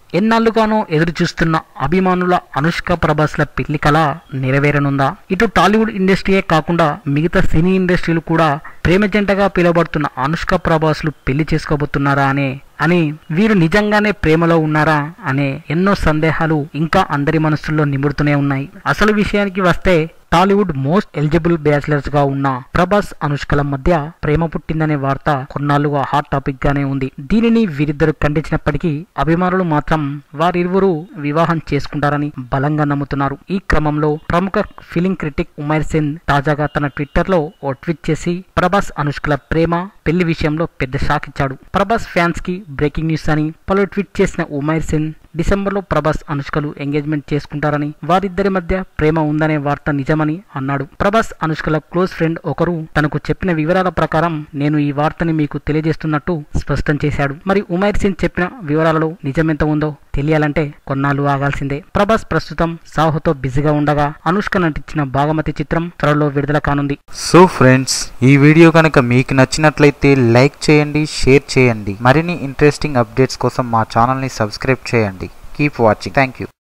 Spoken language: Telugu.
ఎన్నాళ్లుగానో ఎదురు చూస్తున్న అభిమానుల అనుష్క ప్రభాస్ల పెళ్లి కళ నెరవేరనుందా ఇటు టాలీవుడ్ ఇండస్ట్రీయే కాకుండా మిగతా సినీ ఇండస్ట్రీలు కూడా ప్రేమ జంటగా పిలువబడుతున్న అనుష్క ప్రభాస్లు పెళ్లి చేసుకోబోతున్నారా అనే అని వీరు నిజంగానే ప్రేమలో ఉన్నారా అనే ఎన్నో సందేహాలు ఇంకా అందరి మనసుల్లో నిముడుతూనే ఉన్నాయి అసలు విషయానికి వస్తే టాలీవుడ్ మోస్ట్ ఎలిజిబుల్ బ్యాచిలర్స్ గా ఉన్న ప్రభాస్ అనుష్కల మధ్య ప్రేమ పుట్టిందనే వార్త కొన్నాళ్లుగా హాట్ టాపిక్ గానే ఉంది దీనిని వీరిద్దరు ఖండించినప్పటికీ అభిమానులు మాత్రం వారిరువురు వివాహం చేసుకుంటారని బలంగా నమ్ముతున్నారు ఈ క్రమంలో ప్రముఖ ఫిలిం క్రిటిక్ ఉమైర్ సేన్ తాజాగా తన ట్విట్టర్ లో ఓ ట్వీట్ చేసి ప్రభాస్ అనుష్కల ప్రేమ పెళ్లి విషయంలో పెద్ద షాక్ ఇచ్చాడు ప్రభాస్ ఫ్యాన్స్ కి బ్రేకింగ్ న్యూస్ అని పలు ట్వీట్ చేసిన ఉమైర్ సేన్ డిసెంబర్ లో ప్రభాస్ అనుష్కలు ఎంగేజ్మెంట్ చేసుకుంటారని వారిద్దరి మధ్య ప్రేమ ఉందనే వార్త నిజమని అన్నాడు ప్రభాస్ అనుష్కల క్లోజ్ ఫ్రెండ్ ఒకరు తనకు చెప్పిన వివరాల ప్రకారం నేను ఈ వార్తని మీకు తెలియజేస్తున్నట్టు స్పష్టం చేశాడు మరి ఉమైర్ సింగ్ చెప్పిన వివరాలలో నిజమెంత ఉందో తెలియాలంటే కొన్నాళ్ళు ఆగాల్సిందే ప్రభాస్ ప్రస్తుతం సాహుతో బిజీగా ఉండగా అనుష్క నటించిన భాగమతి చిత్రం త్వరలో విడుదల కానుంది సో ఫ్రెండ్స్ ఈ వీడియో కనుక మీకు నచ్చినట్లయితే లైక్ చేయండి షేర్ చేయండి మరిన్ని ఇంట్రెస్టింగ్ అప్డేట్స్ కోసం మా ఛానల్ని సబ్స్క్రైబ్ చేయండి కీప్ వాచింగ్ థ్యాంక్ యూ